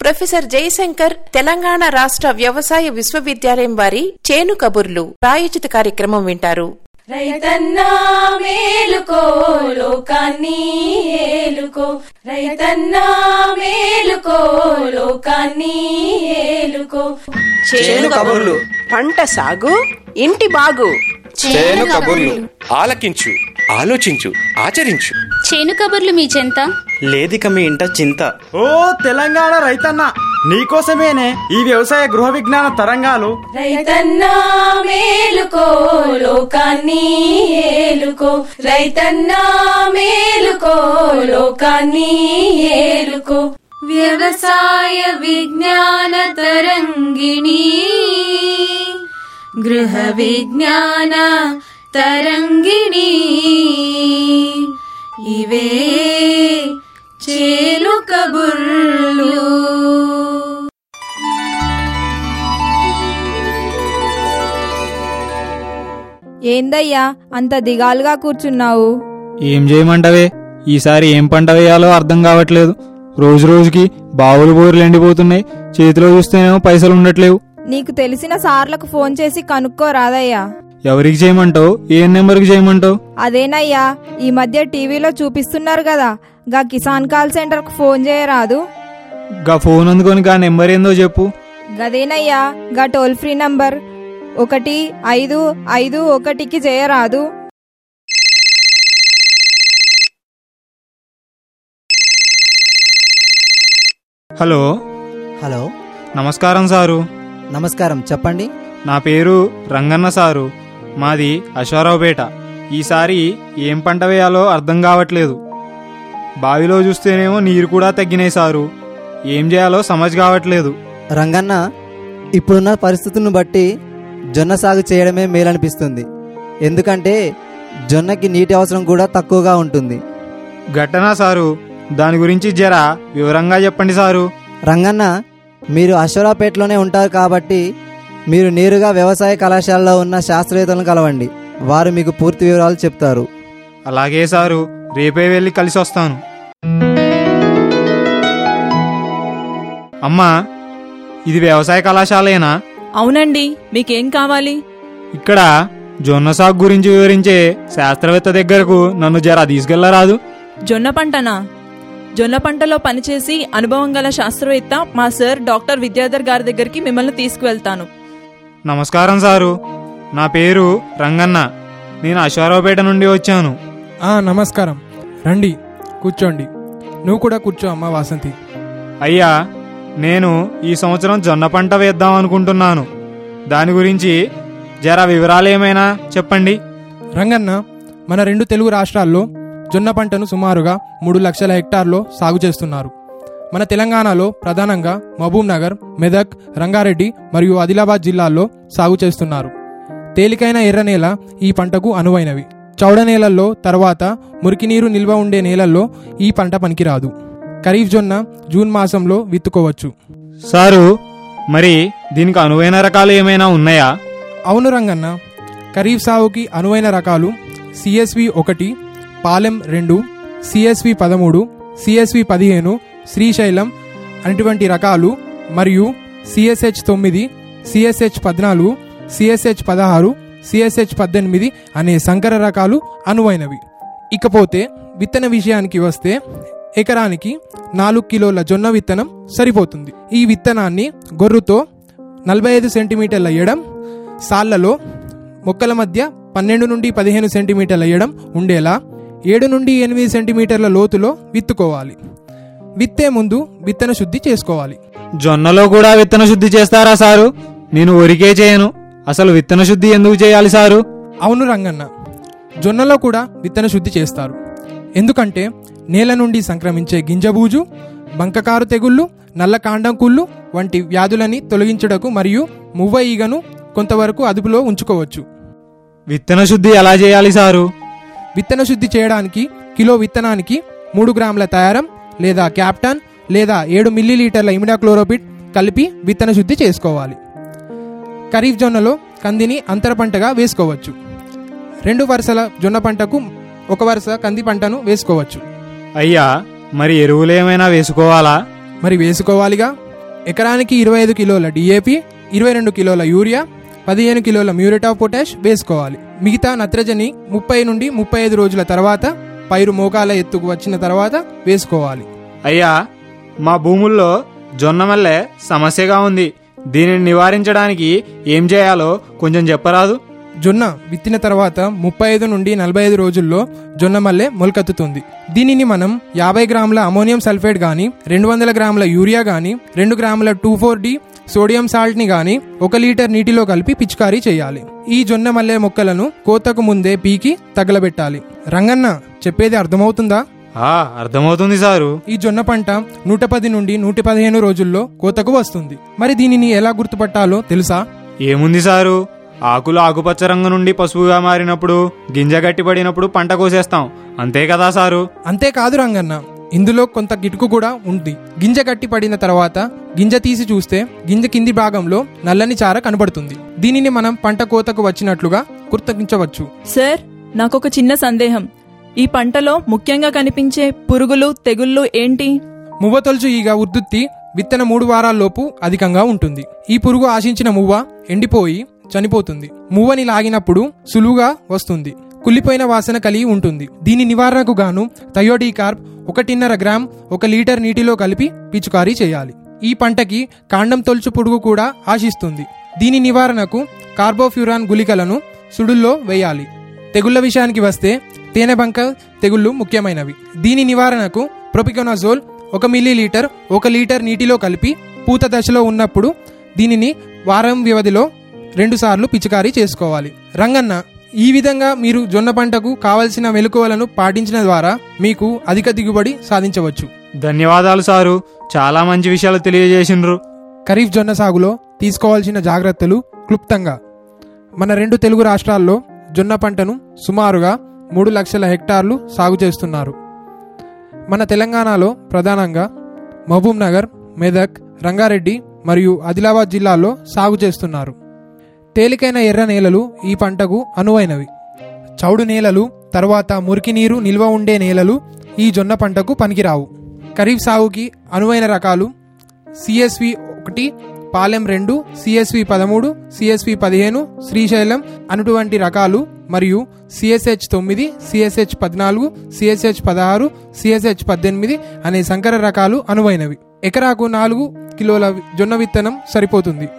professor Jayashankar Telangana రాష్ట్ర వ్యవసాయ విశ్వవిద్యాలయం వారి చేను కబుర్లు ప్రాయోజిత కార్యక్రమం వింటారు రైతన్నా మేలుకో లోకాన్ని ఏలుకో రైతన్నా మేలుకో లోకాన్ని ఏలుకో చేను కబుర్లు పంట సాగు ఇంటి బాగు చేను కబుర్లు ఆలకించు ఆలోచించు ఆచరించు చేను కబుర్లు మీ చెంత లేదిక మీ ఇంట చింత ఓ తెలంగాణ రైతన్న నీకోసమేనే ఈ వ్యవసాయ గృహ విజ్ఞాన తరంగాలు రైతన్నా మేలుకో లోకాన్ని ఏలుకో రైతన్నా మేలుకో లోకాన్ని ఏలుకో వ్యవసాయ విజ్ఞాన తరంగిణి గృహ విజ్ఞాన తరంగిణి ఇవే చేలు కబుర్లు ఏందయ్యా అంత దిగాలుగా కూర్చున్నావు ఏం చేయమంటవే ఈసారి ఏం పంట వేయాలో అర్థం కావట్లేదు రోజు రోజుకి బావులు బోర్లు ఎండిపోతున్నాయి చేతిలో చూస్తేనేమో పైసలు ఉండట్లేవు నీకు తెలిసిన సార్లకు ఫోన్ చేసి కనుక్కోరాదయ్యా ఎవరికి చేయమంటావు ఏ నెంబర్కి చేయమంటావు అదేనయ్యా ఈ మధ్య టీవీలో చూపిస్తున్నారు కదా గా కిసాన్ కాల్ సెంటర్కు ఫోన్ చేయరాదు గా ఫోన్ అందుకొని గా నెంబర్ ఏందో చెప్పు గదేనయ్యా గా టోల్ ఫ్రీ నంబర్ ఒకటి ఐదు ఐదు ఒకటికి చేయరాదు హలో హలో నమస్కారం సారు నమస్కారం చెప్పండి నా పేరు రంగన్న సారు మాది అశ్వారావుపేట ఈసారి ఏం పంట వేయాలో అర్థం కావట్లేదు బావిలో చూస్తేనేమో నీరు కూడా తగ్గినాయి సారు ఏం చేయాలో సమజ్ కావట్లేదు రంగన్న ఇప్పుడున్న పరిస్థితులను బట్టి జొన్న సాగు చేయడమే మేలనిపిస్తుంది ఎందుకంటే జొన్నకి నీటి అవసరం కూడా తక్కువగా ఉంటుంది ఘటనా సారు దాని గురించి జర వివరంగా చెప్పండి సారు రంగన్న మీరు అశ్వరాపేటలోనే ఉంటారు కాబట్టి మీరు నేరుగా వ్యవసాయ కళాశాలలో ఉన్న శాస్త్రవేత్తలను కలవండి వారు మీకు పూర్తి వివరాలు చెప్తారు అలాగే సారు రేపే వెళ్ళి కలిసి వస్తాను అమ్మా ఇది వ్యవసాయ కళాశాలేనా అవునండి మీకేం కావాలి ఇక్కడ జొన్న సాగు గురించి వివరించే శాస్త్రవేత్త దగ్గరకు నన్ను జర తీసుకెళ్లరాదు జొన్న పంటనా జొన్న పంటలో పనిచేసి అనుభవం గల శాస్త్రవేత్త మా సార్ డాక్టర్ విద్యాధర్ గారి దగ్గరికి మిమ్మల్ని తీసుకువెళ్తాను నమస్కారం సారు నా పేరు రంగన్న నేను అశ్వారావుపేట నుండి వచ్చాను ఆ నమస్కారం రండి కూర్చోండి నువ్వు కూడా కూర్చో అమ్మ వాసంతి అయ్యా నేను ఈ సంవత్సరం జొన్న పంట వేద్దాం అనుకుంటున్నాను దాని గురించి జర వివరాలు ఏమైనా చెప్పండి రంగన్న మన రెండు తెలుగు రాష్ట్రాల్లో జొన్న పంటను సుమారుగా మూడు లక్షల హెక్టార్లో సాగు చేస్తున్నారు మన తెలంగాణలో ప్రధానంగా మహబూబ్ నగర్ మెదక్ రంగారెడ్డి మరియు ఆదిలాబాద్ జిల్లాల్లో సాగు చేస్తున్నారు తేలికైన ఎర్ర నేల ఈ పంటకు అనువైనవి చౌడ నేలల్లో తర్వాత మురికి నీరు నిల్వ ఉండే నేలల్లో ఈ పంట పనికిరాదు ఖరీఫ్ జొన్న జూన్ మాసంలో విత్తుకోవచ్చు సారు మరి దీనికి అనువైన రకాలు ఏమైనా ఉన్నాయా అవును రంగన్న ఖరీఫ్ సాగుకి అనువైన రకాలు సిఎస్వి ఒకటి పాలెం రెండు సిఎస్వి పదమూడు సిఎస్వి పదిహేను శ్రీశైలం అటువంటి రకాలు మరియు సిఎస్హెచ్ తొమ్మిది సిఎస్హెచ్ పద్నాలుగు సిఎస్హెచ్ పదహారు సిఎస్హెచ్ పద్దెనిమిది అనే సంకర రకాలు అనువైనవి ఇకపోతే విత్తన విషయానికి వస్తే ఎకరానికి నాలుగు కిలోల జొన్న విత్తనం సరిపోతుంది ఈ విత్తనాన్ని గొర్రుతో నలభై ఐదు సెంటీమీటర్ల ఎడం సాళ్లలో మొక్కల మధ్య పన్నెండు నుండి పదిహేను సెంటీమీటర్ల ఎడం ఉండేలా ఏడు నుండి ఎనిమిది సెంటీమీటర్ల లోతులో విత్తుకోవాలి విత్తే ముందు విత్తన శుద్ధి చేసుకోవాలి జొన్నలో కూడా విత్తన శుద్ధి చేస్తారా సారు నేను ఒరికే చేయను అసలు విత్తన శుద్ధి ఎందుకు చేయాలి సారు అవును రంగన్న జొన్నలో కూడా విత్తన శుద్ధి చేస్తారు ఎందుకంటే నేల నుండి సంక్రమించే గింజబూజు బంకకారు తెగుళ్ళు నల్ల కాండం కుళ్ళు వంటి వ్యాధులని తొలగించుటకు మరియు మువ్వ ఈగను కొంతవరకు అదుపులో ఉంచుకోవచ్చు విత్తన శుద్ధి ఎలా చేయాలి సారు విత్తన శుద్ధి చేయడానికి కిలో విత్తనానికి మూడు గ్రాముల తయారం లేదా క్యాప్టాన్ లేదా ఏడు మిల్లీలీటర్ల ఇమిడాక్లోరోపిడ్ కలిపి విత్తన శుద్ధి చేసుకోవాలి ఖరీఫ్ జొన్నలో కందిని అంతర పంటగా వేసుకోవచ్చు రెండు వరుసల జొన్న పంటకు ఒక వరుస కంది పంటను వేసుకోవచ్చు అయ్యా మరి ఎరువులు ఏమైనా వేసుకోవాలా మరి వేసుకోవాలిగా ఎకరానికి ఇరవై ఐదు కిలోల డిఏపి ఇరవై రెండు కిలోల యూరియా పదిహేను కిలోల మ్యూరేట్ ఆఫ్ పొటాష్ వేసుకోవాలి మిగతా నత్రజని ముప్పై నుండి ముప్పై ఐదు రోజుల తర్వాత పైరు మోకాల ఎత్తుకు వచ్చిన తర్వాత వేసుకోవాలి అయ్యా మా భూముల్లో జొన్న మల్లె సమస్యగా ఉంది దీనిని నివారించడానికి ఏం చేయాలో కొంచెం చెప్పరాదు జొన్న విత్తిన తర్వాత ముప్పై ఐదు నుండి నలభై ఐదు రోజుల్లో జొన్న మల్లె మొలకెత్తుతుంది దీనిని మనం యాభై గ్రాముల అమోనియం సల్ఫేట్ గాని రెండు వందల గ్రాముల యూరియా గాని రెండు గ్రాముల two four D sodium salt ని గాని ఒక లీటర్ నీటిలో కలిపి పిచికారీ చేయాలి ఈ జొన్న మల్లె మొక్కలను కోతకు ముందే పీకి తగలబెట్టాలి రంగన్న చెప్పేది అర్థమవుతుందా ఆ అర్థమవుతుంది సారు ఈ జొన్న పంట నూట పది నుండి నూట పదిహేను రోజుల్లో కోతకు వస్తుంది మరి దీనిని ఎలా గుర్తుపట్టాలో తెలుసా ఏముంది సారు ఆకులు ఆకుపచ్చ రంగు నుండి పసుపుగా మారినప్పుడు గింజ గట్టిపడినప్పుడు పంట కోసేస్తాం అంతే కదా సారు అంతేకాదు రంగన్న ఇందులో కొంత గిటుకు కూడా ఉంది గింజ గట్టి పడిన తర్వాత గింజ తీసి చూస్తే గింజ కింది భాగంలో నల్లని చార కనబడుతుంది దీనిని మనం పంట కోతకు వచ్చినట్లుగా గుర్తించవచ్చు సార్ నాకొక చిన్న సందేహం ఈ పంటలో ముఖ్యంగా కనిపించే పురుగులు తెగుళ్ళు ఏంటి మువ్వతొలుచు ఈగ ఉద్దుత్తి విత్తన మూడు వారాల్లోపు అధికంగా ఉంటుంది ఈ పురుగు ఆశించిన మువ్వ ఎండిపోయి చనిపోతుంది మువ్వని లాగినప్పుడు సులువుగా వస్తుంది కుళ్ళిపోయిన వాసన కలిగి ఉంటుంది దీని నివారణకు గాను థయోడీ కార్ప్ ఒకటిన్నర గ్రామ్ ఒక లీటర్ నీటిలో కలిపి పిచుకారీ చేయాలి ఈ పంటకి కాండం తొలుచు పురుగు కూడా ఆశిస్తుంది దీని నివారణకు కార్బోఫ్యూరాన్ గుళికలను సుడుల్లో వేయాలి తెగుళ్ల విషయానికి వస్తే తేనెబంక తెగుళ్లు ముఖ్యమైనవి దీని నివారణకు ప్రొపికొనజోల్ ఒక మిల్లీ లీటర్ ఒక లీటర్ నీటిలో కలిపి పూత దశలో ఉన్నప్పుడు దీనిని వారం వ్యవధిలో రెండుసార్లు పిచికారీ చేసుకోవాలి రంగన్న ఈ విధంగా మీరు జొన్న పంటకు కావలసిన మెలకువలను పాటించిన ద్వారా మీకు అధిక దిగుబడి సాధించవచ్చు ధన్యవాదాలు సారు చాలా మంచి విషయాలు తెలియజేసిండ్రు ఖరీఫ్ జొన్న సాగులో తీసుకోవాల్సిన జాగ్రత్తలు క్లుప్తంగా మన రెండు తెలుగు రాష్ట్రాల్లో జొన్న పంటను సుమారుగా మూడు లక్షల హెక్టార్లు సాగు చేస్తున్నారు మన తెలంగాణలో ప్రధానంగా మహబూబ్ నగర్ మెదక్ రంగారెడ్డి మరియు ఆదిలాబాద్ జిల్లాల్లో సాగు చేస్తున్నారు తేలికైన ఎర్ర నేలలు ఈ పంటకు అనువైనవి చౌడు నేలలు తర్వాత మురికి నీరు నిల్వ ఉండే నేలలు ఈ జొన్న పంటకు పనికిరావు ఖరీఫ్ సాగుకి అనువైన రకాలు సిఎస్వి ఒకటి పాలెం రెండు సిఎస్వి పదమూడు సిఎస్వి పదిహేను శ్రీశైలం అటువంటి రకాలు మరియు సిఎస్హెచ్ తొమ్మిది సిఎస్హెచ్ పద్నాలుగు సిఎస్హెచ్ పదహారు సిఎస్హెచ్ పద్దెనిమిది అనే సంకర రకాలు అనువైనవి ఎకరాకు నాలుగు కిలోల జొన్న విత్తనం సరిపోతుంది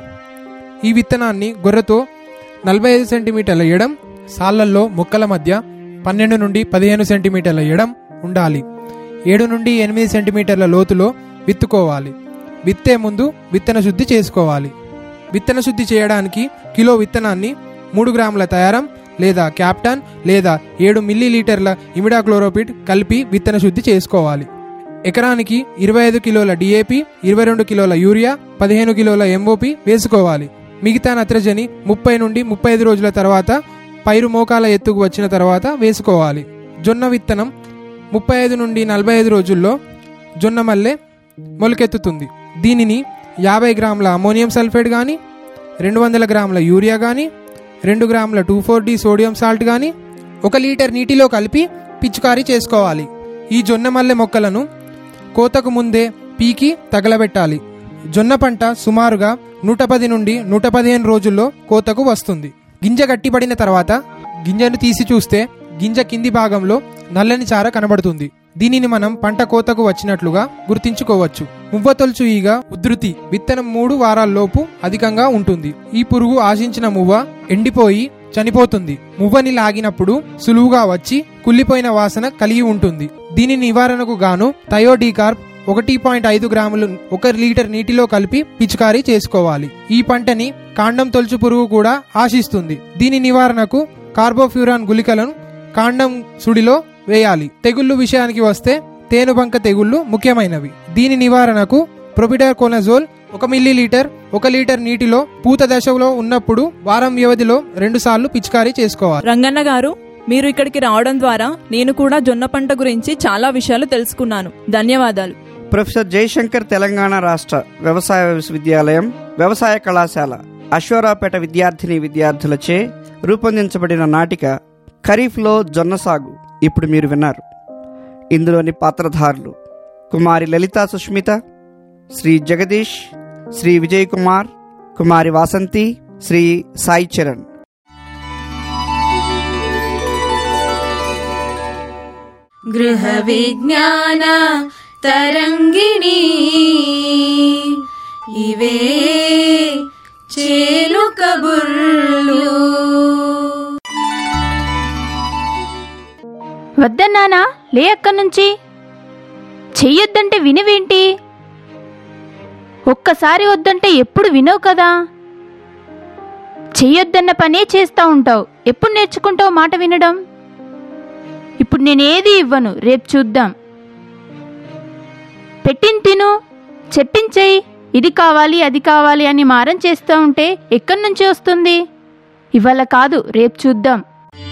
ఈ విత్తనాన్ని గొర్రెతో నలభై ఐదు సెంటీమీటర్ల ఎడం సాళ్లల్లో మొక్కల మధ్య పన్నెండు నుండి పదిహేను సెంటీమీటర్ల ఎడం ఉండాలి ఏడు నుండి ఎనిమిది సెంటీమీటర్ల లోతులో విత్తుకోవాలి విత్తే ముందు విత్తన శుద్ధి చేసుకోవాలి విత్తన శుద్ధి చేయడానికి కిలో విత్తనాన్ని మూడు గ్రాముల తయారం లేదా క్యాప్టాన్ లేదా ఏడు మిల్లీ లీటర్ల ఇమిడాక్లోరోపిడ్ కలిపి విత్తన శుద్ధి చేసుకోవాలి ఎకరానికి ఇరవై ఐదు కిలోల డిఏపి ఇరవై రెండు కిలోల యూరియా పదిహేను కిలోల ఎంఓపి వేసుకోవాలి మిగతా నత్రజని ముప్పై నుండి ముప్పై ఐదు రోజుల తర్వాత పైరు మోకాల ఎత్తుకు వచ్చిన తర్వాత వేసుకోవాలి జొన్న విత్తనం ముప్పై ఐదు నుండి నలభై ఐదు రోజుల్లో జొన్న మల్లె మొలకెత్తుతుంది దీనిని యాభై గ్రాముల అమోనియం సల్ఫేట్ కానీ రెండు వందల గ్రాముల యూరియా కానీ రెండు గ్రాముల two four D sodium salt కానీ ఒక లీటర్ నీటిలో కలిపి పిచికారీ చేసుకోవాలి ఈ జొన్న మల్లె మొక్కలను కోతకు ముందే పీకి తగలబెట్టాలి జొన్న పంట సుమారుగా నూట పది నుండి నూట పదిహేను రోజుల్లో కోతకు వస్తుంది గింజ గట్టిపడిన తర్వాత గింజను తీసి చూస్తే గింజ కింది భాగంలో నల్లని చార కనబడుతుంది దీనిని మనం పంట కోతకు వచ్చినట్లుగా గుర్తించుకోవచ్చు మువ్వతొలుచు ఈగ ఉధృతి విత్తనం మూడు వారాల్లోపు అధికంగా ఉంటుంది ఈ పురుగు ఆశించిన మువ్వ ఎండిపోయి చనిపోతుంది మువ్వని లాగినప్పుడు సులువుగా వచ్చి కుళ్ళిపోయిన వాసన కలిగి ఉంటుంది దీని నివారణకు గాను థయోడీకార్ప్ ఒకటి పాయింట్ ఐదు గ్రాములు ఒక లీటర్ నీటిలో కలిపి పిచికారీ చేసుకోవాలి ఈ పంటని కాండం తొలుచు పురుగు కూడా ఆశిస్తుంది దీని నివారణకు కార్బోఫ్యూరాన్ గుళికలను కాండం సుడిలో వేయాలి తెగుళ్ళు విషయానికి వస్తే తేనుబంక తెగుళ్ళు ముఖ్యమైనవి దీని నివారణకు ప్రొపిడర్ కోనజోల్ ఒక మిల్లీ లీటర్ ఒక లీటర్ నీటిలో పూత దశలో ఉన్నప్పుడు వారం వ్యవధిలో రెండు సార్లు పిచికారీ చేసుకోవాలి రంగన్న గారు మీరు ఇక్కడికి రావడం ద్వారా నేను కూడా జొన్న పంట గురించి చాలా విషయాలు తెలుసుకున్నాను ధన్యవాదాలు ప్రొఫెసర్ జయశంకర్ తెలంగాణ రాష్ట్ర వ్యవసాయ విశ్వవిద్యాలయం వ్యవసాయ కళాశాల అశ్వరావుపేట విద్యార్థిని విద్యార్థులచే రూపొందించబడిన నాటిక ఖరీఫ్లో జొన్న సాగు ఇప్పుడు మీరు విన్నారు ఇందులోని పాత్రధారులు కుమారి లలితా సుష్మిత శ్రీ జగదీష్ శ్రీ విజయ్ కుమార్ కుమారి వాసంతి శ్రీ సాయి చరణ్ గృహ విజ్ఞాన తరంగిణి ఇవే చేలు కబుర్లు వద్దన్నానా లే అక్కడి నుంచి చెయ్యొద్దంటే వినవేంటి ఒక్కసారి వద్దంటే ఎప్పుడు వినవు కదా చెయ్యొద్దన్న పనే చేస్తా ఉంటావు ఎప్పుడు నేర్చుకుంటావు మాట వినడం ఇప్పుడు నేనేది ఇవ్వను రేపు చూద్దాం పెట్టింది తిను చెప్పించేయి ఇది కావాలి అది కావాలి అని మారం చేస్తూ ఉంటే ఎక్కడి నుంచి వస్తుంది ఇవాళ కాదు రేపు చూద్దాం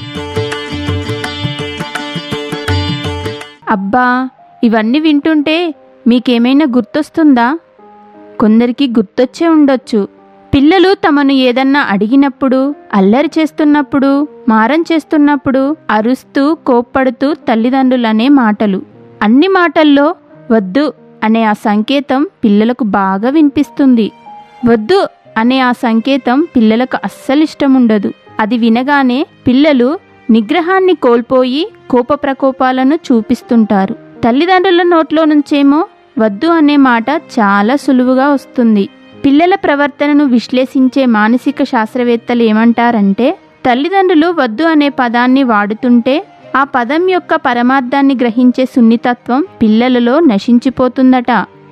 అబ్బా ఇవన్నీ వింటుంటే మీకేమైనా గుర్తొస్తుందా కొందరికి గుర్తొచ్చే ఉండొచ్చు పిల్లలు తమను ఏదన్నా అడిగినప్పుడు అల్లరి చేస్తున్నప్పుడు మారం చేస్తున్నప్పుడు అరుస్తూ కోప్పడుతూ తల్లిదండ్రులనే మాటలు అన్ని మాటల్లో వద్దు అనే ఆ సంకేతం పిల్లలకు బాగా వినిపిస్తుంది వద్దు అనే ఆ సంకేతం పిల్లలకు అస్సలు ఇష్టం ఉండదు అది వినగానే పిల్లలు నిగ్రహాన్ని కోల్పోయి కోప ప్రకోపాలను చూపిస్తుంటారు తల్లిదండ్రుల నోట్లో నుంచేమో వద్దు అనే మాట చాలా సులువుగా వస్తుంది పిల్లల ప్రవర్తనను విశ్లేషించే మానసిక శాస్త్రవేత్తలు ఏమంటారంటే తల్లిదండ్రులు వద్దు అనే పదాన్ని వాడుతుంటే ఆ పదం యొక్క పరమార్థాన్ని గ్రహించే సున్నితత్వం పిల్లలలో నశించిపోతుందట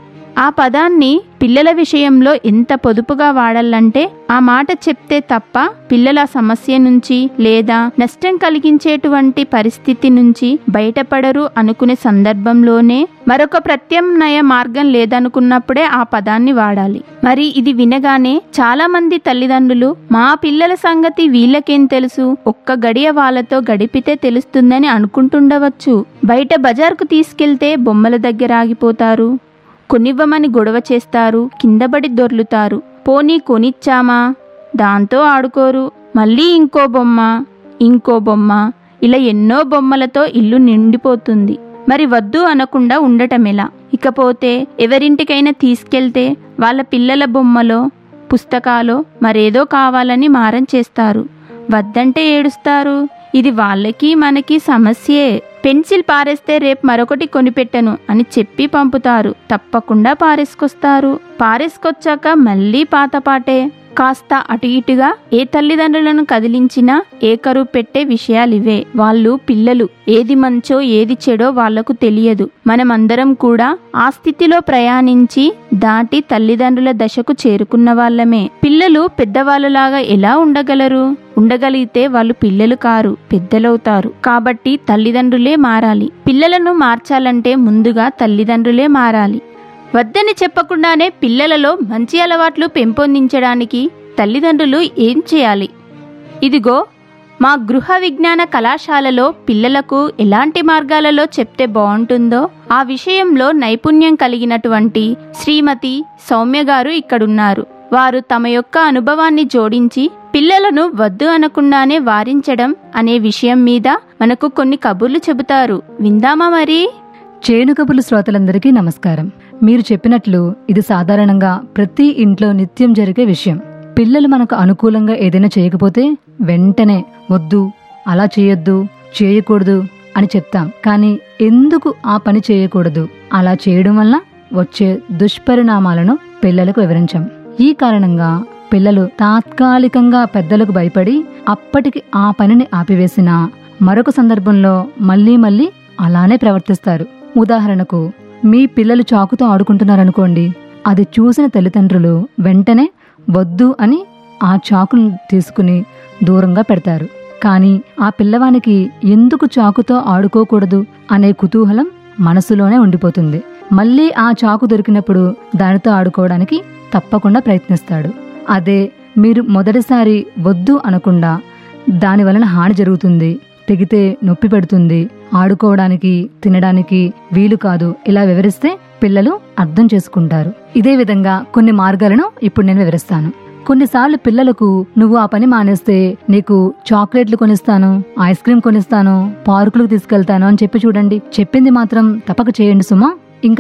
ఆ పదాన్ని పిల్లల విషయంలో ఎంత పొదుపుగా వాడాలంటే ఆ మాట చెప్తే తప్ప పిల్లల సమస్య నుంచి లేదా నష్టం కలిగించేటువంటి పరిస్థితి నుంచి బయటపడరు అనుకునే సందర్భంలోనే మరొక ప్రత్యామ్నాయ మార్గం లేదనుకున్నప్పుడే ఆ పదాన్ని వాడాలి మరి ఇది వినగానే చాలా మంది తల్లిదండ్రులు మా పిల్లల సంగతి వీళ్ళకేం తెలుసు ఒక్క గడియ వాళ్ళతో గడిపితే తెలుస్తుందని అనుకుంటుండవచ్చు బయట బజార్కు తీసుకెళ్తే బొమ్మల దగ్గర ఆగిపోతారు కొనివ్వమని గొడవ చేస్తారు కిందపడి దొర్లుతారు పోనీ కొనిచ్చామా దాంతో ఆడుకోరు మళ్ళీ ఇంకో బొమ్మ ఇంకో బొమ్మ ఇలా ఎన్నో బొమ్మలతో ఇల్లు నిండిపోతుంది మరి వద్దు అనకుండా ఉండటమెలా ఇకపోతే ఎవరింటికైనా తీసుకెళ్తే వాళ్ళ పిల్లల బొమ్మలో పుస్తకాలో మరేదో కావాలని మారం చేస్తారు వద్దంటే ఏడుస్తారు ఇది వాళ్ళకి మనకి సమస్యే పెన్సిల్ పారేస్తే రేపు మరొకటి కొనిపెట్టను అని చెప్పి పంపుతారు తప్పకుండా పారేసుకొస్తారు పారేసుకొచ్చాక మళ్ళీ పాతపాటే కాస్త అటు ఇటుగా ఏ తల్లిదండ్రులను కదిలించినా ఏ కరువు పెట్టే విషయాలివే వాళ్ళు పిల్లలు ఏది మంచో ఏది చెడో వాళ్లకు తెలియదు మనమందరం కూడా ఆ స్థితిలో ప్రయాణించి దాటి తల్లిదండ్రుల దశకు చేరుకున్న వాళ్ళమే పిల్లలు పెద్దవాళ్ళలాగా ఎలా ఉండగలరు ఉండగలిగితే వాళ్ళు పిల్లలు కారు పెద్దలవుతారు కాబట్టి తల్లిదండ్రులే మారాలి పిల్లలను మార్చాలంటే ముందుగా తల్లిదండ్రులే మారాలి వద్దని చెప్పకుండానే పిల్లలలో మంచి అలవాట్లు పెంపొందించడానికి తల్లిదండ్రులు ఏం చేయాలి ఇదిగో మా గృహ విజ్ఞాన కళాశాలలో పిల్లలకు ఎలాంటి మార్గాలలో చెప్తే బాగుంటుందో ఆ విషయంలో నైపుణ్యం కలిగినటువంటి శ్రీమతి సౌమ్య గారు ఇక్కడున్నారు వారు తమ యొక్క అనుభవాన్ని జోడించి పిల్లలను వద్దు అనకుండానే వారించడం అనే విషయం మీద మనకు కొన్ని కబుర్లు చెబుతారు విందామా మరి చేను కబుర్లు శ్రోతలందరికీ నమస్కారం మీరు చెప్పినట్లు ఇది సాధారణంగా ప్రతి ఇంట్లో నిత్యం జరిగే విషయం పిల్లలు మనకు అనుకూలంగా ఏదైనా చేయకపోతే వెంటనే వద్దు అలా చేయొద్దు చేయకూడదు అని చెప్తాం కానీ ఎందుకు ఆ పని చేయకూడదు అలా చేయడం వల్ల వచ్చే దుష్పరిణామాలను పిల్లలకు వివరించాం ఈ కారణంగా పిల్లలు తాత్కాలికంగా పెద్దలకు భయపడి అప్పటికి ఆ పనిని ఆపివేసిన మరొక సందర్భంలో మళ్ళీ మళ్ళీ అలానే ప్రవర్తిస్తారు ఉదాహరణకు మీ పిల్లలు చాకుతో ఆడుకుంటున్నారనుకోండి అది చూసిన తల్లిదండ్రులు వెంటనే వద్దు అని ఆ చాకును తీసుకుని దూరంగా పెడతారు కానీ ఆ పిల్లవానికి ఎందుకు చాకుతో ఆడుకోకూడదు అనే కుతూహలం మనసులోనే ఉండిపోతుంది మళ్ళీ ఆ చాకు దొరికినప్పుడు దానితో ఆడుకోవడానికి తప్పకుండా ప్రయత్నిస్తాడు అదే మీరు మొదటిసారి వద్దు అనకుండా దాని వలన హాని జరుగుతుంది తెగితే నొప్పి పెడుతుంది ఆడుకోవడానికి తినడానికి వీలు కాదు ఇలా వివరిస్తే పిల్లలు అర్థం చేసుకుంటారు ఇదే విధంగా కొన్ని మార్గాలను ఇప్పుడు నేను వివరిస్తాను కొన్నిసార్లు పిల్లలకు నువ్వు ఆ పని మానేస్తే నీకు చాక్లెట్లు కొనిస్తాను ఐస్ క్రీమ్ కొనిస్తాను పార్కులకు తీసుకెళ్తాను అని చెప్పి చూడండి చెప్పింది మాత్రం తప్పక చేయండి సుమా ఇంకా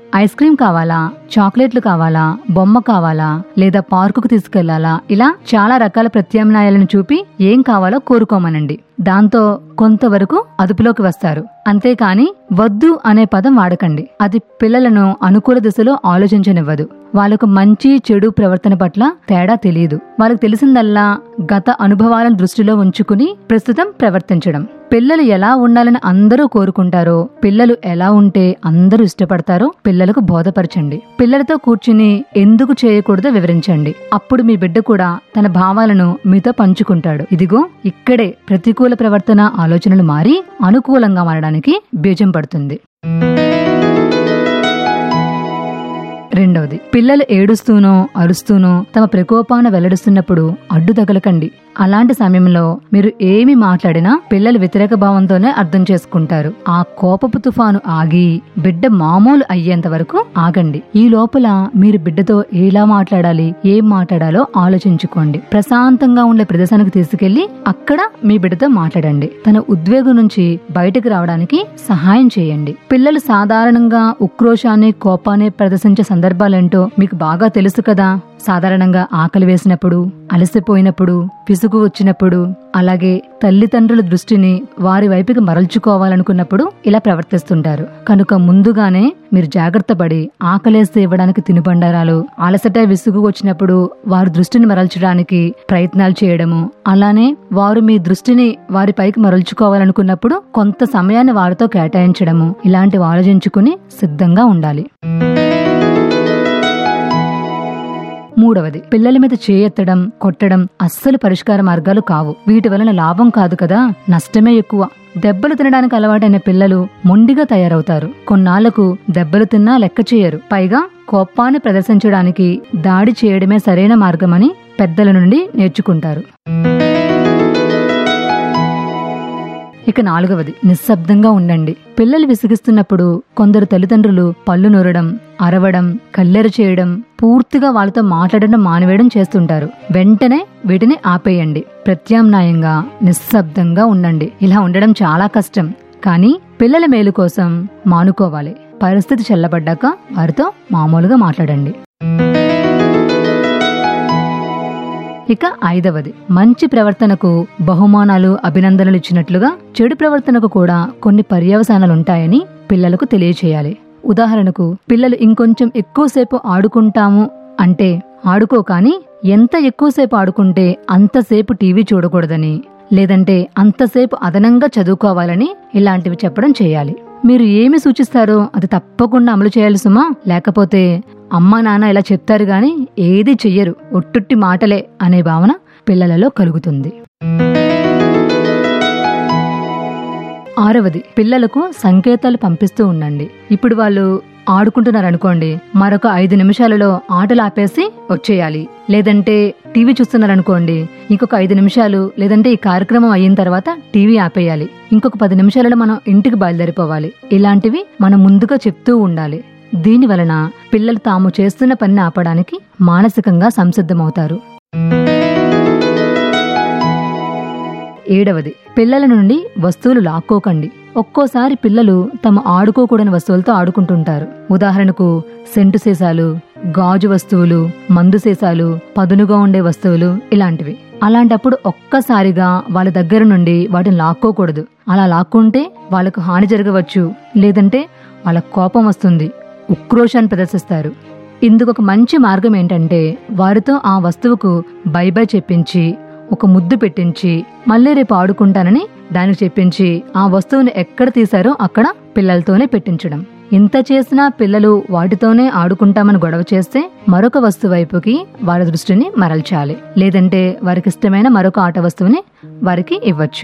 ఐస్ క్రీమ్ కావాలా చాక్లెట్లు కావాలా బొమ్మ కావాలా లేదా పార్కుకు తీసుకెళ్లాలా ఇలా చాలా రకాల ప్రత్యామ్నాయాలను చూపి ఏం కావాలో కోరుకోమనండి దాంతో కొంతవరకు అదుపులోకి వస్తారు అంతేకాని వద్దు అనే పదం వాడకండి అది పిల్లలను అనుకూల దిశలో ఆలోచించనివ్వదు వాళ్ళకు మంచి చెడు ప్రవర్తన పట్ల తేడా తెలియదు వాళ్ళకి తెలిసిందల్లా గత అనుభవాలను దృష్టిలో ఉంచుకుని ప్రస్తుతం ప్రవర్తించడం పిల్లలు ఎలా ఉండాలని అందరూ కోరుకుంటారో పిల్లలు ఎలా ఉంటే అందరూ ఇష్టపడతారో పిల్లలకు బోధపరచండి పిల్లలతో కూర్చుని ఎందుకు చేయకూడదో వివరించండి అప్పుడు మీ బిడ్డ కూడా తన భావాలను మీతో పంచుకుంటాడు ఇదిగో ఇక్కడే ప్రతికూల ప్రవర్తన ఆలోచనలు మారి అనుకూలంగా మారడానికి బీజం పడుతుంది రెండవది పిల్లలు ఏడుస్తూనో అరుస్తూనో తమ ప్రకోపాన వెల్లడిస్తున్నప్పుడు అడ్డు తగలకండి అలాంటి సమయంలో మీరు ఏమి మాట్లాడినా పిల్లలు వ్యతిరేక భావంతోనే అర్థం చేసుకుంటారు ఆ కోపపు తుఫాను ఆగి బిడ్డ మామూలు అయ్యేంత వరకు ఆగండి ఈ లోపల మీరు బిడ్డతో ఎలా మాట్లాడాలి ఏం మాట్లాడాలో ఆలోచించుకోండి ప్రశాంతంగా ఉండే ప్రదేశానికి తీసుకెళ్లి అక్కడ మీ బిడ్డతో మాట్లాడండి తన ఉద్వేగం నుంచి బయటకు రావడానికి సహాయం చేయండి పిల్లలు సాధారణంగా ఉక్రోషాన్ని కోపాన్ని ప్రదర్శించే సందర్భాలేంటో మీకు బాగా తెలుసు కదా సాధారణంగా ఆకలి వేసినప్పుడు అలసిపోయినప్పుడు విసుగు వచ్చినప్పుడు అలాగే తల్లిదండ్రుల దృష్టిని వారి వైపుకి మరల్చుకోవాలనుకున్నప్పుడు ఇలా ప్రవర్తిస్తుంటారు కనుక ముందుగానే మీరు జాగ్రత్త పడి ఆకలేస్తే ఇవ్వడానికి తినుబండారాలు అలసట విసుగు వచ్చినప్పుడు వారి దృష్టిని మరల్చడానికి ప్రయత్నాలు చేయడము అలానే వారు మీ దృష్టిని వారి పైకి మరల్చుకోవాలనుకున్నప్పుడు కొంత సమయాన్ని వారితో కేటాయించడము ఇలాంటివి ఆలోచించుకుని సిద్ధంగా ఉండాలి మూడవది పిల్లల మీద చేయెత్తడం కొట్టడం అస్సలు పరిష్కార మార్గాలు కావు వీటి వలన లాభం కాదు కదా నష్టమే ఎక్కువ దెబ్బలు తినడానికి అలవాటైన పిల్లలు మొండిగా తయారవుతారు కొన్నాళ్లకు దెబ్బలు తిన్నా లెక్క చేయరు పైగా కోపాన్ని ప్రదర్శించడానికి దాడి చేయడమే సరైన మార్గమని పెద్దల నుండి నేర్చుకుంటారు ఇక నాలుగవది నిశ్శబ్దంగా ఉండండి పిల్లలు విసిగిస్తున్నప్పుడు కొందరు తల్లిదండ్రులు పళ్ళు నూరడం అరవడం కల్లెర చేయడం పూర్తిగా వాళ్ళతో మాట్లాడడం మానివేయడం చేస్తుంటారు వెంటనే వీటిని ఆపేయండి ప్రత్యామ్నాయంగా నిశ్శబ్దంగా ఉండండి ఇలా ఉండడం చాలా కష్టం కానీ పిల్లల మేలు కోసం మానుకోవాలి పరిస్థితి చల్లబడ్డాక వారితో మామూలుగా మాట్లాడండి ఇక ఐదవది మంచి ప్రవర్తనకు బహుమానాలు అభినందనలు ఇచ్చినట్లుగా చెడు ప్రవర్తనకు కూడా కొన్ని పర్యవసానాలుంటాయని పిల్లలకు తెలియచేయాలి ఉదాహరణకు పిల్లలు ఇంకొంచెం ఎక్కువసేపు ఆడుకుంటాము అంటే ఆడుకో కానీ ఎంత ఎక్కువసేపు ఆడుకుంటే అంతసేపు టీవీ చూడకూడదని లేదంటే అంతసేపు అదనంగా చదువుకోవాలని ఇలాంటివి చెప్పడం చేయాలి మీరు ఏమి సూచిస్తారో అది తప్పకుండా అమలు చేయాలి సుమా లేకపోతే అమ్మా నాన్న ఇలా చెప్తారు గాని ఏది చెయ్యరు ఒట్టుట్టి మాటలే అనే భావన పిల్లలలో కలుగుతుంది ఆరవది పిల్లలకు సంకేతాలు పంపిస్తూ ఉండండి ఇప్పుడు వాళ్ళు ఆడుకుంటున్నారనుకోండి మరొక ఐదు నిమిషాలలో ఆటలు ఆపేసి వచ్చేయాలి లేదంటే టీవీ చూస్తున్నారనుకోండి ఇంకొక ఐదు నిమిషాలు లేదంటే ఈ కార్యక్రమం అయిన తర్వాత టీవీ ఆపేయాలి ఇంకొక పది నిమిషాలలో మనం ఇంటికి బయలుదేరిపోవాలి ఇలాంటివి మనం ముందుగా చెప్తూ ఉండాలి దీని వలన పిల్లలు తాము చేస్తున్న పనిని ఆపడానికి మానసికంగా సంసిద్ధమవుతారు ఏడవది పిల్లల నుండి వస్తువులు లాక్కోకండి ఒక్కోసారి పిల్లలు తమ ఆడుకోకూడని వస్తువులతో ఆడుకుంటుంటారు ఉదాహరణకు సెంటు సీసాలు గాజు వస్తువులు మందు సీసాలు పదునుగా ఉండే వస్తువులు ఇలాంటివి అలాంటప్పుడు ఒక్కసారిగా వాళ్ళ దగ్గర నుండి వాటిని లాక్కోకూడదు అలా లాక్కుంటే వాళ్ళకు హాని జరగవచ్చు లేదంటే వాళ్ళ కోపం వస్తుంది ఉక్రోషాన్ని ప్రదర్శిస్తారు ఇందుకు ఒక మంచి మార్గం ఏంటంటే వారితో ఆ వస్తువుకు బై బై చెప్పించి ఒక ముద్దు పెట్టించి మళ్ళీ రేపు ఆడుకుంటానని దానికి చెప్పించి ఆ వస్తువుని ఎక్కడ తీశారో అక్కడ పిల్లలతోనే పెట్టించడం ఇంత చేసినా పిల్లలు వాటితోనే ఆడుకుంటామని గొడవ చేస్తే మరొక వస్తువు వైపుకి వారి దృష్టిని మరల్చాలి లేదంటే వారికి ఇష్టమైన మరొక ఆట వస్తువుని వారికి ఇవ్వచ్చు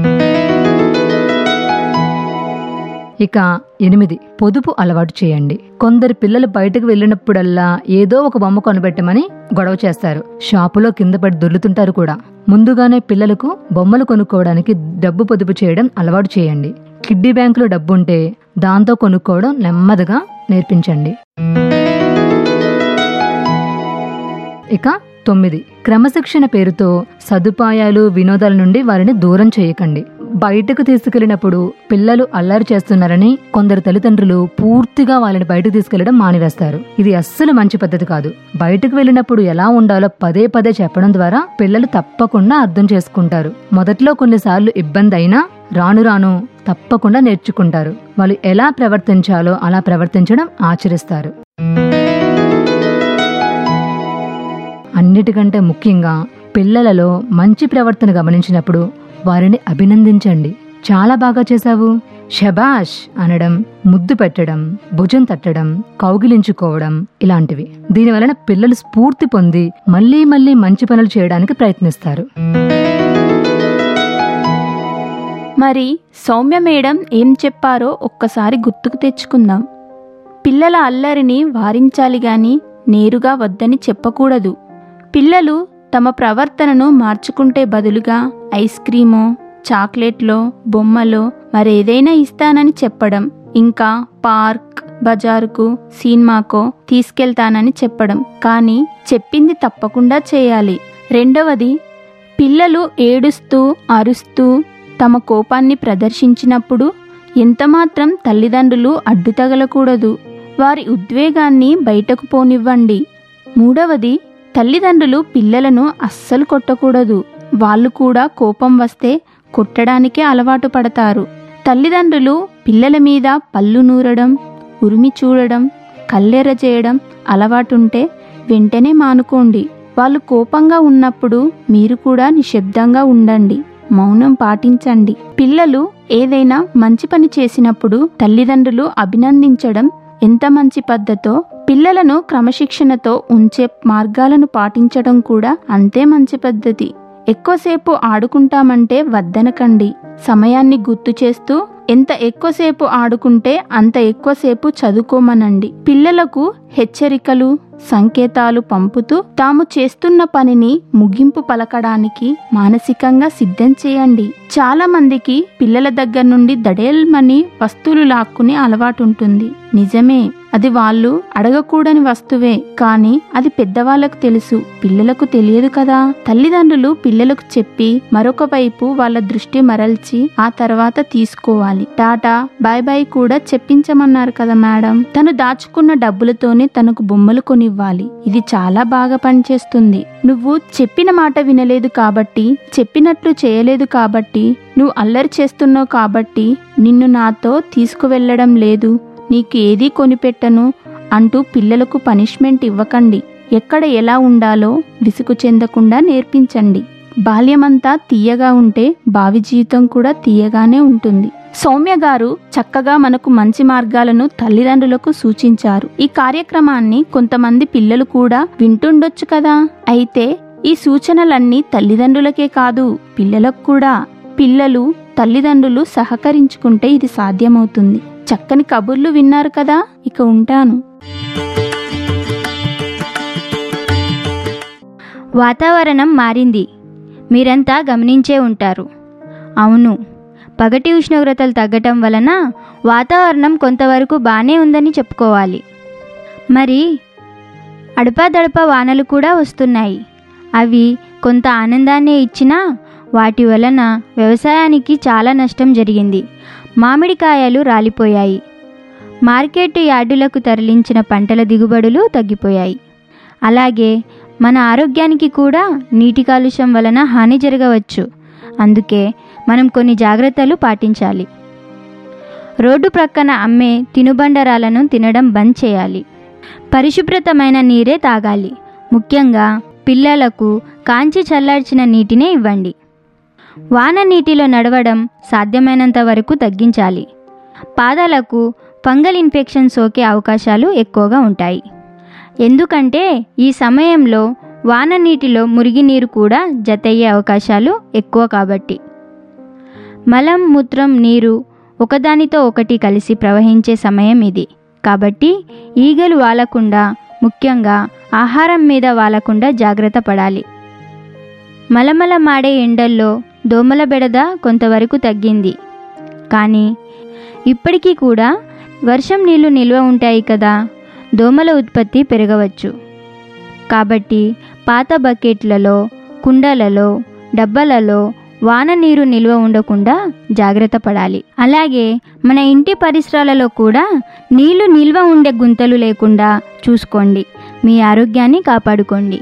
ఇక ఎనిమిది పొదుపు అలవాటు చేయండి కొందరు పిల్లలు బయటకు వెళ్ళినప్పుడల్లా ఏదో ఒక బొమ్మ కొనబెట్టమని గొడవ చేస్తారు షాపులో కింద పడి దొర్లుతుంటారు కూడా ముందుగానే పిల్లలకు బొమ్మలు కొనుక్కోవడానికి డబ్బు పొదుపు చేయడం అలవాటు చేయండి కిడ్డీ బ్యాంకులో డబ్బుంటే దాంతో కొనుక్కోవడం నెమ్మదిగా నేర్పించండి ఇక తొమ్మిది క్రమశిక్షణ పేరుతో సదుపాయాలు వినోదాల నుండి వారిని దూరం చేయకండి బయటకు తీసుకెళ్లినప్పుడు పిల్లలు అల్లరి చేస్తున్నారని కొందరు తల్లిదండ్రులు పూర్తిగా వాళ్ళని బయటకు తీసుకెళ్లడం మానివేస్తారు ఇది అస్సలు మంచి పద్ధతి కాదు బయటకు వెళ్ళినప్పుడు ఎలా ఉండాలో పదే పదే చెప్పడం ద్వారా పిల్లలు తప్పకుండా అర్థం చేసుకుంటారు మొదట్లో కొన్నిసార్లు ఇబ్బంది అయినా రాను రాను తప్పకుండా నేర్చుకుంటారు వాళ్ళు ఎలా ప్రవర్తించాలో అలా ప్రవర్తించడం ఆచరిస్తారు అన్నిటికంటే ముఖ్యంగా పిల్లలలో మంచి ప్రవర్తన గమనించినప్పుడు వారిని అభినందించండి చాలా బాగా చేశావు షబాష్ అనడం ముద్దు పెట్టడం భుజం తట్టడం కౌగిలించుకోవడం ఇలాంటివి దీనివలన పిల్లలు స్ఫూర్తి పొంది మళ్ళీ మళ్ళీ మంచి పనులు చేయడానికి ప్రయత్నిస్తారు మరి సౌమ్య మేడం ఏం చెప్పారో ఒక్కసారి గుర్తుకు తెచ్చుకుందాం పిల్లల అల్లరిని వారించాలి గాని నేరుగా వద్దని చెప్పకూడదు పిల్లలు తమ ప్రవర్తనను మార్చుకుంటే బదులుగా ఐస్ క్రీమో చాక్లెట్లో బొమ్మలో మరేదైనా ఇస్తానని చెప్పడం ఇంకా పార్క్ బజారుకు సినిమాకో తీసుకెళ్తానని చెప్పడం కానీ చెప్పింది తప్పకుండా చేయాలి రెండవది పిల్లలు ఏడుస్తూ అరుస్తూ తమ కోపాన్ని ప్రదర్శించినప్పుడు ఎంతమాత్రం తల్లిదండ్రులు అడ్డు తగలకూడదు వారి ఉద్వేగాన్ని బయటకు పోనివ్వండి మూడవది తల్లిదండ్రులు పిల్లలను అస్సలు కొట్టకూడదు వాళ్ళు కూడా కోపం వస్తే కొట్టడానికే అలవాటు పడతారు తల్లిదండ్రులు పిల్లల మీద పళ్ళు నూరడం ఉరిమి చూడడం కల్లెర చేయడం అలవాటుంటే వెంటనే మానుకోండి వాళ్ళు కోపంగా ఉన్నప్పుడు మీరు కూడా నిశ్శబ్దంగా ఉండండి మౌనం పాటించండి పిల్లలు ఏదైనా మంచి పని చేసినప్పుడు తల్లిదండ్రులు అభినందించడం ఎంత మంచి పద్ధతో పిల్లలను క్రమశిక్షణతో ఉంచే మార్గాలను పాటించడం కూడా అంతే మంచి పద్ధతి ఎక్కువసేపు ఆడుకుంటామంటే వద్దనకండి సమయాన్ని గుర్తు చేస్తూ ఎంత ఎక్కువసేపు ఆడుకుంటే అంత ఎక్కువసేపు చదువుకోమనండి పిల్లలకు హెచ్చరికలు సంకేతాలు పంపుతూ తాము చేస్తున్న పనిని ముగింపు పలకడానికి మానసికంగా సిద్ధం చేయండి చాలా మందికి పిల్లల దగ్గర నుండి దడేల్మని వస్తువులు లాక్కునే అలవాటు ఉంటుంది నిజమే అది వాళ్ళు అడగకూడని వస్తువే కానీ అది పెద్దవాళ్లకు తెలుసు పిల్లలకు తెలియదు కదా తల్లిదండ్రులు పిల్లలకు చెప్పి మరొక వైపు వాళ్ళ దృష్టి మరల్చి ఆ తర్వాత తీసుకోవాలి టాటా బాయ్ బాయ్ కూడా చెప్పించమన్నారు కదా మేడం తను దాచుకున్న డబ్బులతోనే తనకు బొమ్మలు కొనివ్వాలి ఇది చాలా బాగా పనిచేస్తుంది నువ్వు చెప్పిన మాట వినలేదు కాబట్టి చెప్పినట్లు చేయలేదు కాబట్టి నువ్వు అల్లరి చేస్తున్నావు కాబట్టి నిన్ను నాతో తీసుకువెళ్ళడం లేదు నీకు ఏదీ కొనిపెట్టను అంటూ పిల్లలకు పనిష్మెంట్ ఇవ్వకండి ఎక్కడ ఎలా ఉండాలో విసుగు చెందకుండా నేర్పించండి బాల్యమంతా తీయగా ఉంటే భావి జీవితం కూడా తీయగానే ఉంటుంది సౌమ్య గారు చక్కగా మనకు మంచి మార్గాలను తల్లిదండ్రులకు సూచించారు ఈ కార్యక్రమాన్ని కొంతమంది పిల్లలు కూడా వింటుండొచ్చు కదా అయితే ఈ సూచనలన్నీ తల్లిదండ్రులకే కాదు పిల్లలకు కూడా పిల్లలు తల్లిదండ్రులు సహకరించుకుంటే ఇది సాధ్యమవుతుంది చక్కని కబుర్లు విన్నారు కదా ఇక ఉంటాను వాతావరణం మారింది మీరంతా గమనించే ఉంటారు అవును పగటి ఉష్ణోగ్రతలు తగ్గటం వలన వాతావరణం కొంతవరకు బాగానే ఉందని చెప్పుకోవాలి మరి అడపాదడప వానలు కూడా వస్తున్నాయి అవి కొంత ఆనందాన్నే ఇచ్చినా వాటి వలన వ్యవసాయానికి చాలా నష్టం జరిగింది మామిడికాయలు రాలిపోయాయి మార్కెట్ యార్డులకు తరలించిన పంటల దిగుబడులు తగ్గిపోయాయి అలాగే మన ఆరోగ్యానికి కూడా నీటి కాలుష్యం వలన హాని జరగవచ్చు అందుకే మనం కొన్ని జాగ్రత్తలు పాటించాలి రోడ్డు ప్రక్కన అమ్మే తినుబండరాలను తినడం బంద్ చేయాలి పరిశుభ్రతమైన నీరే తాగాలి ముఖ్యంగా పిల్లలకు కాంచి చల్లార్చిన నీటినే ఇవ్వండి వాన నీటిలో నడవడం సాధ్యమైనంత వరకు తగ్గించాలి పాదాలకు ఫంగల్ ఇన్ఫెక్షన్ సోకే అవకాశాలు ఎక్కువగా ఉంటాయి ఎందుకంటే ఈ సమయంలో వాన నీటిలో మురిగినీరు కూడా జతయ్యే అవకాశాలు ఎక్కువ కాబట్టి మలం మూత్రం నీరు ఒకదానితో ఒకటి కలిసి ప్రవహించే సమయం ఇది కాబట్టి ఈగలు వాలకుండా ముఖ్యంగా ఆహారం మీద వాలకుండా జాగ్రత్త పడాలి మలమల మాడే ఎండల్లో దోమల బెడద కొంతవరకు తగ్గింది కానీ ఇప్పటికీ కూడా వర్షం నీళ్లు నిల్వ ఉంటాయి కదా దోమల ఉత్పత్తి పెరగవచ్చు కాబట్టి పాత బకెట్లలో కుండలలో డబ్బలలో వాన నీరు నిల్వ ఉండకుండా జాగ్రత్త పడాలి అలాగే మన ఇంటి పరిసరాలలో కూడా నీళ్లు నిల్వ ఉండే గుంతలు లేకుండా చూసుకోండి మీ ఆరోగ్యాన్ని కాపాడుకోండి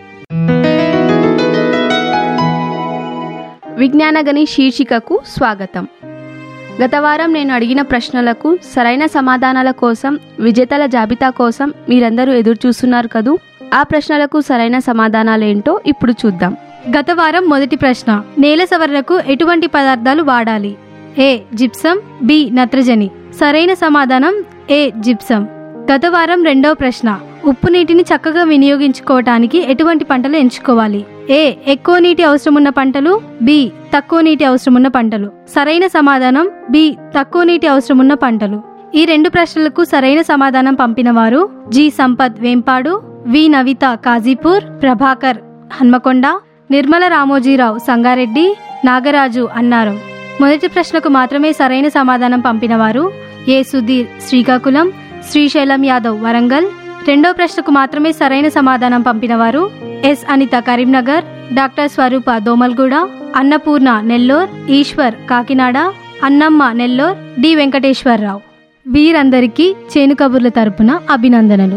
విజ్ఞానగని శీర్షికకు స్వాగతం గత వారం నేను అడిగిన ప్రశ్నలకు సరైన సమాధానాల కోసం విజేతల జాబితా కోసం మీరందరూ ఎదురు చూస్తున్నారు కదూ ఆ ప్రశ్నలకు సరైన సమాధానాలేంటో ఇప్పుడు చూద్దాం గత వారం మొదటి ప్రశ్న నేల సవరణకు ఎటువంటి పదార్థాలు వాడాలి ఏ జిప్సం బి నత్రజని సరైన సమాధానం ఏ జిప్సం గత వారం రెండవ ప్రశ్న ఉప్పు నీటిని చక్కగా వినియోగించుకోవటానికి ఎటువంటి పంటలు ఎంచుకోవాలి ఏ ఎక్కువ నీటి అవసరమున్న పంటలు బి తక్కువ నీటి అవసరమున్న పంటలు సరైన సమాధానం బి తక్కువ నీటి అవసరమున్న పంటలు ఈ రెండు ప్రశ్నలకు సరైన సమాధానం పంపిన వారు జి సంపత్ వేంపాడు వి నవిత కాజీపూర్ ప్రభాకర్ హన్మకొండ నిర్మల రామోజీరావు సంగారెడ్డి నాగరాజు అన్నారు మొదటి ప్రశ్నకు మాత్రమే సరైన సమాధానం పంపిన వారు ఏ సుధీర్ శ్రీకాకుళం శ్రీశైలం యాదవ్ వరంగల్ రెండో ప్రశ్నకు మాత్రమే సరైన సమాధానం పంపిన వారు S Anitha Karimnagar doctor Swaroopa Domalguda Annapurna Nellore Eshwar Kakinada Annamma Nellore D Venkateswara Rao వీరందరికీ చేను కబుర్ల తరపున అభినందనలు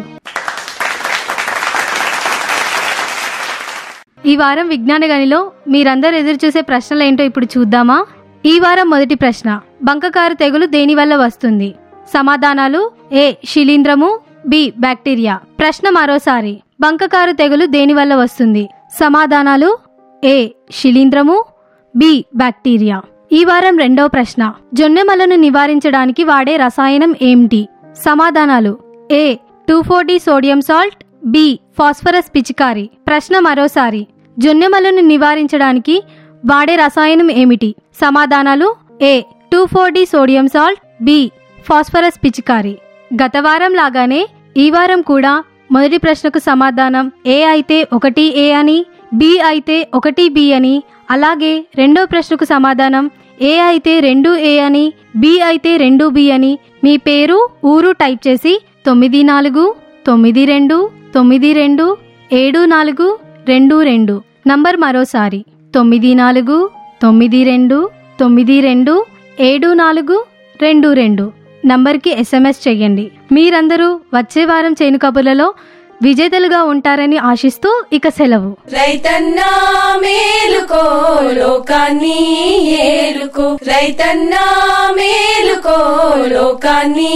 ఈ వారం విజ్ఞాన గనిలో మీరందరూ ఎదురు చూసే ప్రశ్నలు ఏంటో ఇప్పుడు చూద్దామా ఈ వారం మొదటి ప్రశ్న బంకకారు తెగులు దేని వల్ల వస్తుంది సమాధానాలు ఏ శిలీంధ్రము బి బ్యాక్టీరియా ప్రశ్న మరోసారి బంకకారు తెగులు దేని వల్ల వస్తుంది సమాధానాలు ఏ శిలీంధ్రము బి బ్యాక్టీరియా ఈ వారం రెండవ ప్రశ్న జొన్నెమలను నివారించడానికి వాడే రసాయనం ఏమిటి సమాధానాలు A two forty sodium salt B phosphorus పిచికారి ప్రశ్న మరోసారి జొన్నెమలను నివారించడానికి వాడే రసాయనం ఏమిటి సమాధానాలు A two forty sodium salt B phosphorus పిచికారి గత వారం లాగానే ఈ వారం కూడా మొదటి ప్రశ్నకు సమాధానం ఏ అయితే ఒకటి ఏ అని బి అయితే ఒకటి బి అని అలాగే రెండో ప్రశ్నకు సమాధానం ఏ అయితే రెండు ఏ అని బి అయితే రెండు బి అని మీ పేరు ఊరు టైప్ చేసి తొమ్మిది నాలుగు తొమ్మిది రెండు తొమ్మిది రెండు ఏడు నాలుగు రెండు రెండు నంబర్ మరోసారి తొమ్మిది నాలుగు తొమ్మిది రెండు తొమ్మిది రెండు ఏడు నాలుగు రెండు రెండు నంబర్కి ఎస్ఎంఎస్ చెయ్యండి మీరందరూ వచ్చే వారం చేను కబుర్లలో విజేతలుగా ఉంటారని ఆశిస్తూ ఇక సెలవు రైతన్నా మేలుకో లోకాన్ని ఏలుకో రైతన్నా మేలుకో లోకాన్ని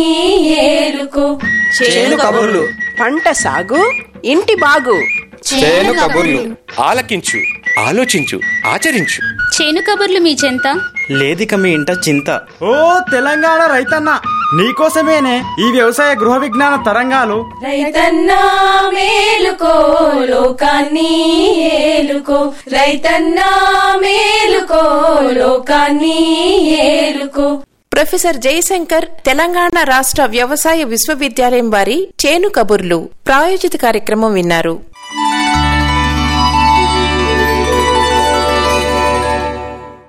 ఏలుకో చేను కబుర్లు పంట సాగు ఇంటి బాగు చేను కబుర్లు ఆలకించు ఆలోచించు ఆచరించు చేను కబుర్లు మీ చెంత లేదిక మీ ఇంట చింత ఓ తెలంగాణ రైతన్న నీకోసమేనే ఈ వ్యవసాయ గృహ విజ్ఞాన తరంగాలు రైతన్నా మేలుకో లోకాన్ని ఏలుకో రైతన్నా మేలుకో లోకాన్ని ఏలుకో ప్రొఫెసర్ జయశంకర్ తెలంగాణ రాష్ట్ర వ్యవసాయ విశ్వవిద్యాలయం వారి చేను కబుర్లు ప్రాయోజిత కార్యక్రమం విన్నారు